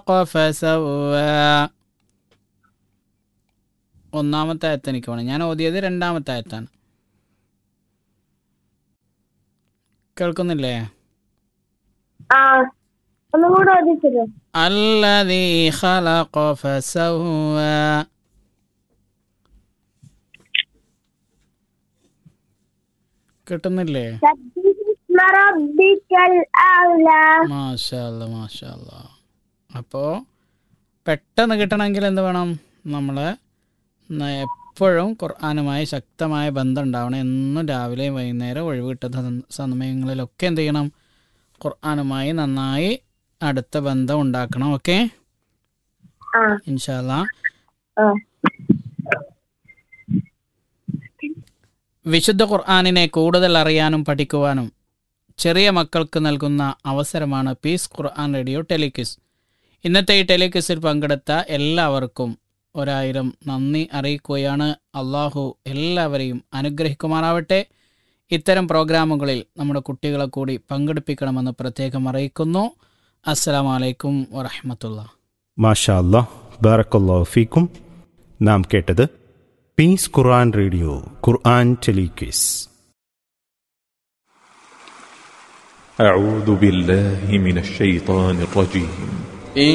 ഫസവ്വ ഒന്നാമത്തെ ആയത്ത് എനിക്ക് വേണം ഞാൻ ഓതിയത് രണ്ടാമത്തെ ആയത്താണ് കേൾക്കുന്നില്ലേ ആ ഒന്നും കൂടെ ഓദിച്ചിരുന്നു الذي خلق فسوى കിട്ടുന്നില്ലേ സബ്ബിഹിസ്മ റബ്ബിക്കൽ അഅ്ലാ മാഷല്ല മാഷല്ല അപ്പോൾ പെട്ടെന്ന് കിട്ടണമെങ്കിൽ എന്ത് വേണം നമ്മൾ എപ്പോഴും ഖുർആാനുമായി ശക്തമായ ബന്ധം ഉണ്ടാവണം എന്നും രാവിലെയും വൈകുന്നേരം ഒഴിവ് കിട്ടുന്ന സന്ദ- സമയങ്ങളിലൊക്കെ എന്ത് ചെയ്യണം ഖുർആാനുമായി നന്നായി അടുത്ത ബന്ധം ഉണ്ടാക്കണം ഓക്കെ ആ ഇൻഷാല്ല ആ വിശുദ്ധ ഖുർആാനിനെ കൂടുതൽ അറിയാനും പഠിക്കുവാനും ചെറിയ മക്കൾക്ക് നൽകുന്ന അവസരമാണ് പീസ് ഖുർആൻ റേഡിയോ ടെലിക്വിസ് ഇന്നത്തെ ഈ ടെലിക്വിസിൽ പങ്കെടുത്ത എല്ലാവർക്കും ഒരായിരം നന്ദി അറിയിക്കുകയാണ് അള്ളാഹു എല്ലാവരെയും അനുഗ്രഹിക്കുമാറാവട്ടെ ഇത്തരം പ്രോഗ്രാമുകളിൽ നമ്മുടെ കുട്ടികളെ കൂടി പങ്കെടുപ്പിക്കണമെന്ന് പ്രത്യേകം അറിയിക്കുന്നു അസ്സലാമലൈക്കും വറഹമത്തുള്ള മാഷാ അല്ലാ ബാറക്കല്ലാ ഫീക്കും നാം കേട്ടത് peace Quran radio Quran telequiz أعوذ بالله من الشيطان الرجيم